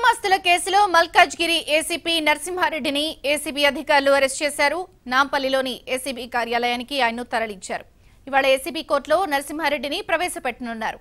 అక్రమాస్తుల కేసులో మల్కాజ్గిరి ఏసీపీ నరసింహారెడ్డిని ఏసీబీ అధికారులు అరెస్ట్ చేశారు నాంపల్లిలోని ఏసీబీ కార్యాలయానికి ఆయన్ను తరలించారు ఇవాళ ఏసీబీ కోర్టులో నరసింహారెడ్డిని ప్రవేశపెట్టనున్నారు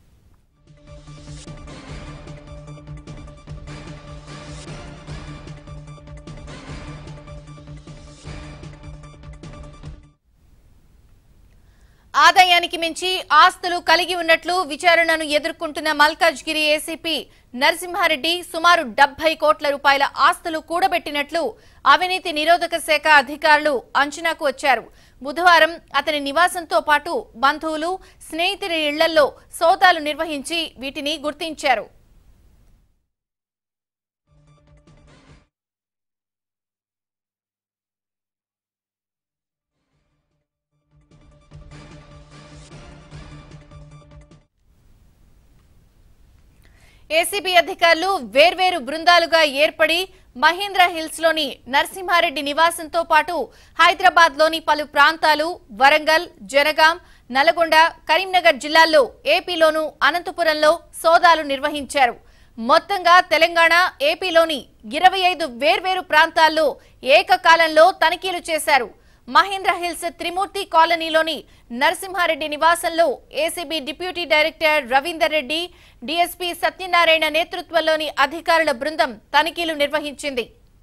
ఆదాయానికి మించి ఆస్తులు కలిగి ఉన్నట్లు విచారణను ఎదుర్కొంటున్న మల్కాజ్గిరి ఏసీపీ నరసింహారెడ్డి సుమారు డెబ్బై కోట్ల రూపాయల ఆస్తులు కూడబెట్టినట్లు అవినీతి నిరోధక శాఖ అధికారులు అంచనాకు వచ్చారు బుధవారం అతని నివాసంతో పాటు బంధువులు స్నేహితుడి ఇళ్లలో సోదాలు నిర్వహించి వీటిని గుర్తించారు ఏసీబీ అధికారులు వేర్వేరు బృందాలుగా ఏర్పడి మహేంద్ర హిల్స్ లోని నరసింహారెడ్డి నివాసంతో పాటు హైదరాబాద్ లోని పలు ప్రాంతాలు వరంగల్ జనగాం నల్గొండ కరీంనగర్ జిల్లాల్లో ఏపీలోను అనంతపురంలో సోదాలు నిర్వహించారు మొత్తంగా తెలంగాణ ఏపీలోని ఇరవై ఐదు వేర్వేరు ప్రాంతాల్లో ఏకకాలంలో తనిఖీలు చేశారు మహేంద్ర హిల్స్ త్రిమూర్తి కాలనీలోని నరసింహారెడ్డి నివాసంలో ACB deputy director Ravinder Reddy DSP Satyanarayana నేతృత్వంలోని అధికారుల బృందం తనిఖీలు నిర్వహించింది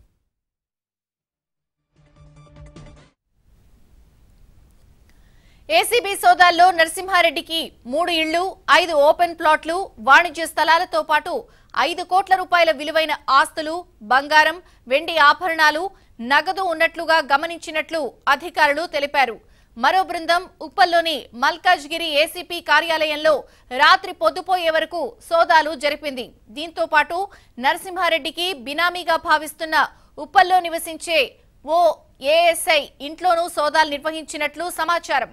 ఏసీబీ సోదాల్లో నరసింహారెడ్డికి మూడు ఇళ్లు ఐదు ఓపెన్ ప్లాట్లు వాణిజ్య స్థలాలతో పాటు ఐదు కోట్ల రూపాయల విలువైన ఆస్తులు బంగారం వెండి ఆభరణాలు నగదు ఉన్నట్లుగా గమనించినట్లు అధికారులు తెలిపారు మరో బృందం ఉప్పల్లోని మల్కాజ్గిరి ఏసీపీ కార్యాలయంలో రాత్రి పొద్దుపోయే వరకు సోదాలు జరిపింది దీంతో పాటు నరసింహారెడ్డికి బినామీగా భావిస్తున్న ఉప్పల్లో నివసించే ఓ ఏఎస్ఐ ఇంట్లోనూ సోదాలు నిర్వహించినట్లు సమాచారం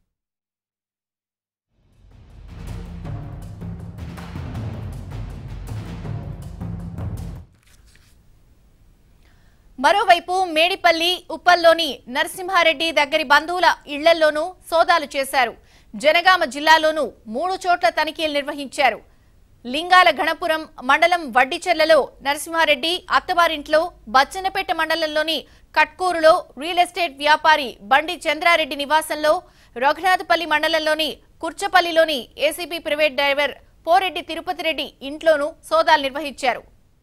మరోవైపు మేడిపల్లి ఉప్పల్లోని నరసింహారెడ్డి దగ్గరి బంధువుల ఇళ్లల్లోనూ సోదాలు చేశారు జనగామ జిల్లాలోనూ మూడు చోట్ల తనిఖీలు నిర్వహించారు లింగాల గణపురం మండలం వడ్డిచెర్లలో నరసింహారెడ్డి అత్తవారింట్లో బచ్చనపేట మండలంలోని కట్కూరులో రియల్ ఎస్టేట్ వ్యాపారి బండి చంద్రారెడ్డి నివాసంలో రఘునాథపల్లి మండలంలోని కుర్చపల్లిలోని ACB private driver Poreddy Tirupati Reddy ఇంట్లోనూ సోదాలు నిర్వహించారు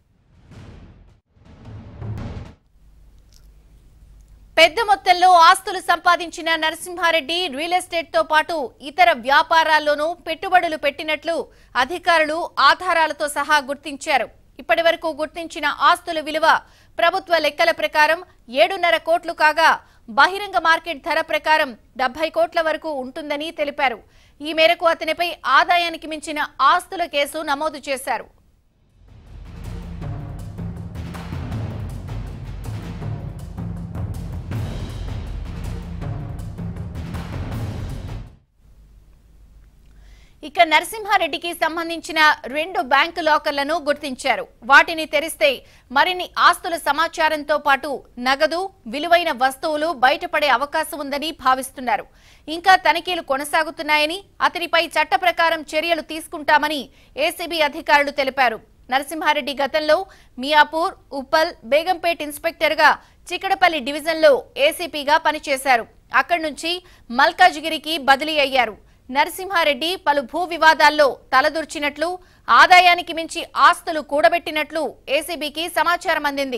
పెద్ద మొత్తంలో ఆస్తులు సంపాదించిన నరసింహారెడ్డి రియల్ ఎస్టేట్ తో పాటు ఇతర వ్యాపారాల్లోనూ పెట్టుబడులు పెట్టినట్లు అధికారులు ఆధారాలతో సహా గుర్తించారు ఇప్పటి వరకు గుర్తించిన ఆస్తుల విలువ ప్రభుత్వ లెక్కల ప్రకారం ఏడున్నర కోట్లు కాగా బహిరంగ మార్కెట్ ధర ప్రకారం డెబ్బై కోట్ల వరకు ఉంటుందని తెలిపారు ఈ మేరకు అతనిపై ఆదాయానికి మించిన ఆస్తుల కేసు నమోదు చేశారు ఇక నరసింహారెడ్డికి సంబంధించిన రెండు బ్యాంకు లాకర్లను గుర్తించారు వాటిని తెరిస్తే మరిన్ని ఆస్తుల సమాచారంతో పాటు నగదు విలువైన వస్తువులు బయటపడే అవకాశం ఉందని భావిస్తున్నారు ఇంకా తనిఖీలు కొనసాగుతున్నాయని అతనిపై చట్ట ప్రకారం చర్యలు తీసుకుంటామని ఏసీబీ అధికారులు తెలిపారు నరసింహారెడ్డి గతంలో మియాపూర్ ఉప్పల్ బేగంపేట్ ఇన్స్పెక్టర్ గా చిక్కడపల్లి డివిజన్లో ఏసీపీగా పనిచేశారు అక్కడి నుంచి మల్కాజ్గిరికి బదిలీ అయ్యారు నరసింహారెడ్డి పలు భూ వివాదాల్లో తలదూర్చినట్లు ఆదాయానికి మించి ఆస్తులు కూడబెట్టినట్లు ఏసీబీకి సమాచారం అందింది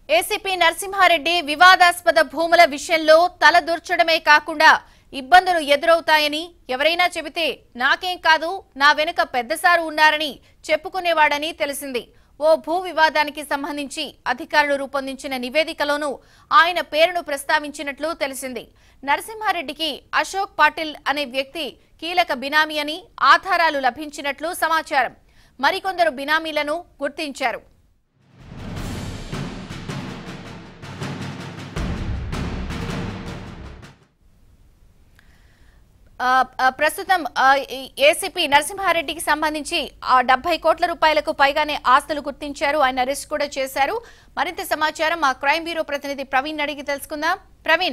ఏసీపీ నరసింహారెడ్డి వివాదాస్పద భూముల విషయంలో తలదూర్చడమే కాకుండా ఇబ్బందులు ఎదురవుతాయని ఎవరైనా చెబితే నాకేం కాదు నా వెనుక పెద్దసారు ఉన్నారని చెప్పుకునేవాడని తెలిసింది ఓ భూ వివాదానికి సంబంధించి అధికారులు రూపొందించిన నివేదికలోనూ ఆయన పేరును ప్రస్తావించినట్లు తెలిసింది నరసింహారెడ్డికి అశోక్ పాటిల్ అనే వ్యక్తి కీలక బినామీ అని ఆధారాలు లభించినట్లు సమాచారం మరికొందరు బినామీలను గుర్తించారు ఆ, ఆ, ప్రస్తుతం ఆ, ఈ ఏసీపీ నరసింహారెడ్డికి సంబంధించి ఆ డెబ్బై కోట్ల రూపాయలకు పైగానే ఆస్తులు గుర్తించారు ఆయన అరెస్ట్ కూడా చేశారు మరింత సమాచారం మా క్రైమ్ బ్యూరో ప్రతినిధి ప్రవీణ్ అడిగి తెలుసుకుందాం ప్రవీణ్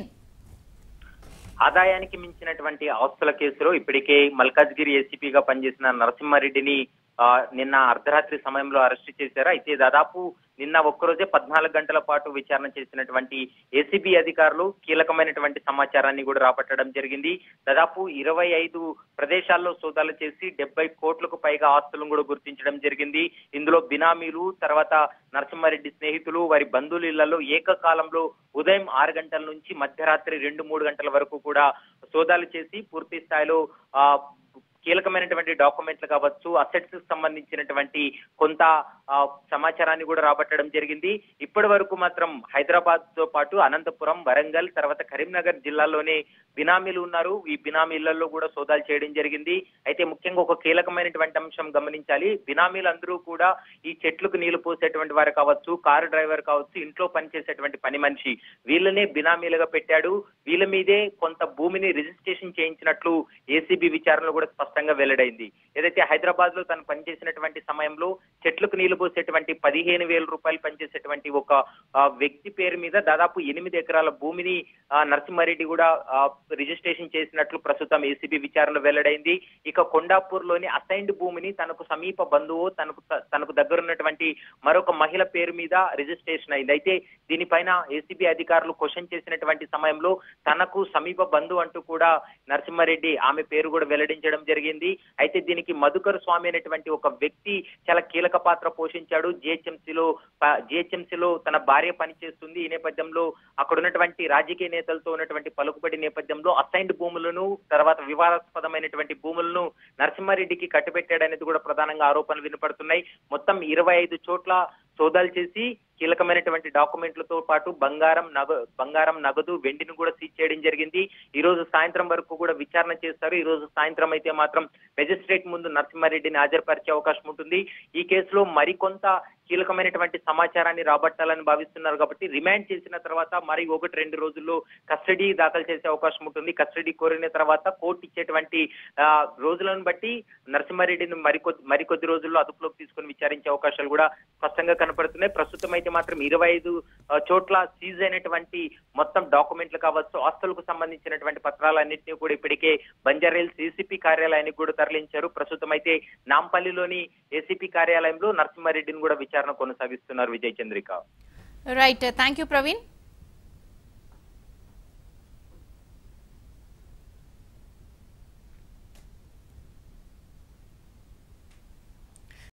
ఆదాయానికి మించినటువంటి ఆస్తుల కేసులో ఇప్పటికే మల్కాజ్గిరి ఏసీపీగా పనిచేసిన నరసింహారెడ్డిని ఆ, నిన్న అర్ధరాత్రి సమయంలో అరెస్ట్ చేశారు అయితే దాదాపు నిన్న ఒక్కరోజే పద్నాలుగు గంటల పాటు విచారణ చేసినటువంటి ఏసీబీ అధికారులు కీలకమైనటువంటి సమాచారాన్ని కూడా రాబట్టడం జరిగింది దాదాపు ఇరవై ఐదు ప్రదేశాల్లో సోదాలు చేసి డెబ్బై కోట్లకు పైగా ఆస్తులను కూడా గుర్తించడం జరిగింది ఇందులో బినామీలు తర్వాత నరసింహారెడ్డి స్నేహితులు వారి బంధువుల ఇళ్లలో ఏకకాలంలో ఉదయం ఆరు గంటల నుంచి మధ్యరాత్రి రెండు మూడు గంటల వరకు కూడా సోదాలు చేసి పూర్తి స్థాయిలో ఆ కీలకమైనటువంటి డాక్యుమెంట్లు కావచ్చు అసెట్స్ సంబంధించినటువంటి కొంత ఆ, సమాచారాన్ని కూడా రాబట్టడం జరిగింది ఇప్పటి వరకు మాత్రం హైదరాబాద్ తో పాటు అనంతపురం వరంగల్ తర్వాత కరీంనగర్ జిల్లాలోనే బినామీలు ఉన్నారు ఈ బినామీలలో కూడా సోదాలు చేయడం జరిగింది అయితే ముఖ్యంగా ఒక కీలకమైనటువంటి అంశం గమనించాలి బినామీలందరూ కూడా ఈ చెట్లకు నీళ్లు పోసేటువంటి వారు కావచ్చు కారు డ్రైవర్ కావచ్చు ఇంట్లో పనిచేసేటువంటి పని మనిషి వీళ్ళనే బినామీలుగా పెట్టాడు వీళ్ళ మీదే కొంత భూమిని రిజిస్ట్రేషన్ చేయించినట్లు ఏసీబీ విచారణలో కూడా స్పష్టంగా వెల్లడైంది ఏదైతే హైదరాబాద్ లో తను పనిచేసినటువంటి సమయంలో చెట్లకు నీళ్లు పోసేటువంటి పదిహేను వేల రూపాయలు పనిచేసేటువంటి ఒక ఆ, వ్యక్తి పేరు మీద దాదాపు ఎనిమిది ఎకరాల భూమిని ఆ, నరసింహారెడ్డి కూడా ఆ, రిజిస్ట్రేషన్ చేసినట్లు ప్రస్తుతం ఏసీబీ విచారణలో వెల్లడైంది ఇక కొండాపూర్ లోని అసైన్డ్ భూమిని తనకు సమీప బంధువు తనకు తనకు దగ్గరున్నటువంటి మరొక మహిళ పేరు మీద రిజిస్ట్రేషన్ అయింది అయితే దీనిపైన ఏసీబీ అధికారులు క్వశ్చన్ చేసినటువంటి సమయంలో తనకు సమీప బంధువు అంటూ కూడా నరసింహారెడ్డి ఆమె పేరు కూడా వెల్లడించడం జరిగింది అయితే దీనికి మధుకర్ స్వామి అనేటువంటి ఒక వ్యక్తి చాలా కీలక పాత్ర పోషించాడు జిహెచ్ఎంసీలో జిహెచ్ఎంసీలో తన భార్య పనిచేస్తుంది ఈ నేపథ్యంలో అక్కడ ఉన్నటువంటి రాజకీయ నేతలతో ఉన్నటువంటి పలుకుబడి నేపథ్యంలో అసైన్డ్ భూములను తర్వాత వివాదాస్పదమైనటువంటి భూములను నరసింహారెడ్డికి కట్టుబెట్టాడనేది కూడా ప్రధానంగా ఆరోపణలు వినపడుతున్నాయి మొత్తం ఇరవై ఐదు చోట్ల సోదాలు చేసి కీలకమైనటువంటి డాక్యుమెంట్లతో పాటు బంగారం నగ బంగారం నగదు వెండిని కూడా సీజ్ చేయడం జరిగింది ఈ రోజు సాయంత్రం వరకు కూడా విచారణ చేస్తారు ఈ రోజు సాయంత్రం అయితే మాత్రం మెజిస్ట్రేట్ ముందు నరసింహారెడ్డిని హాజరుపరిచే అవకాశం ఉంటుంది ఈ కేసులో మరికొంత కీలకమైనటువంటి సమాచారాన్ని రాబట్టాలని భావిస్తున్నారు కాబట్టి రిమాండ్ చేసిన తర్వాత మరి ఒకటి రెండు రోజుల్లో కస్టడీ దాఖలు చేసే అవకాశం ఉంటుంది కస్టడీ కోరిన తర్వాత కోర్టు ఇచ్చేటువంటి ఆ, రోజులను బట్టి నరసింహారెడ్డిని మరికొద్ది మరికొద్ది రోజుల్లో అదుపులోకి తీసుకొని విచారించే అవకాశాలు కూడా స్పష్టంగా కనపడుతున్నాయి ప్రస్తుతం అయితే మాత్రం ఇరవై ఐదు చోట్ల సీజ్ అయినటువంటి మొత్తం డాక్యుమెంట్లు కావచ్చు ఆస్తులకు సంబంధించినటువంటి పత్రాలన్నింటినీ కూడా ఇప్పటికే బంజారాహిల్స్ ఏసీపీ కార్యాలయానికి కూడా తరలించారు ప్రస్తుతం అయితే నాంపల్లిలోని ఏసీపీ కార్యాలయంలో నరసింహారెడ్డిని కూడా విచారణ కొనసాగిస్తున్నారు Vijay Chandrika right thank you Praveen